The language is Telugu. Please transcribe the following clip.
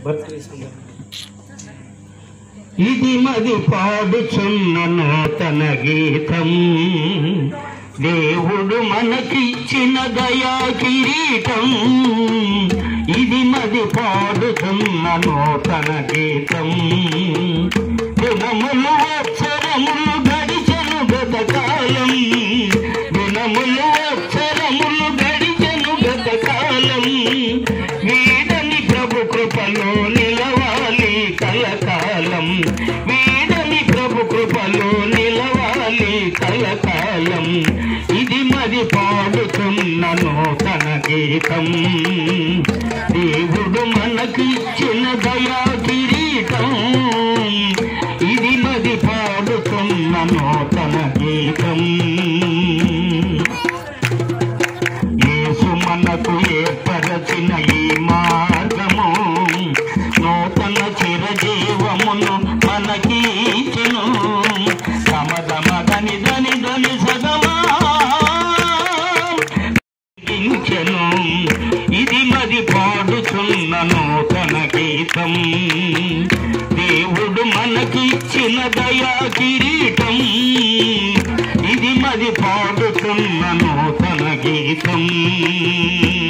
బర్త్డే సందర్భంగా ఇది మది పాడుచున్న నూతన గీతం దేవుడు మనకిచ్చిన దయా కిరీటం ఇది మది పాడుచున్న నూతన గీతం దినములు అక్షరములు గడిచెను గతకాలం దినములు అక్షరములు గడిచెను గతకాలం వీడని ప్రభు కృపలో నిలవాలి కలకాలం వీడని ప్రభు కృపలో నిలవాలి కలకాలం ఇది మరి పాడుతున్న నూతన గీతం దేవుడు మనకిచ్చిన దయా కిరీటం ఇది మరి పాడుతున్న నూతన గీతం యేసు మనకు ఏర్పరచిన ఈ మార్గము నూతన చిరజీవమును మనకి ఇచ్చును సమదమదని దని దని సదమా గించెను ఇది మరి పాడుతున్న నూతన గీతం దేవుడు మనకిచ్చిన దయా కిరీటం ఇది మరి పాడుతున్న నూతన గీతం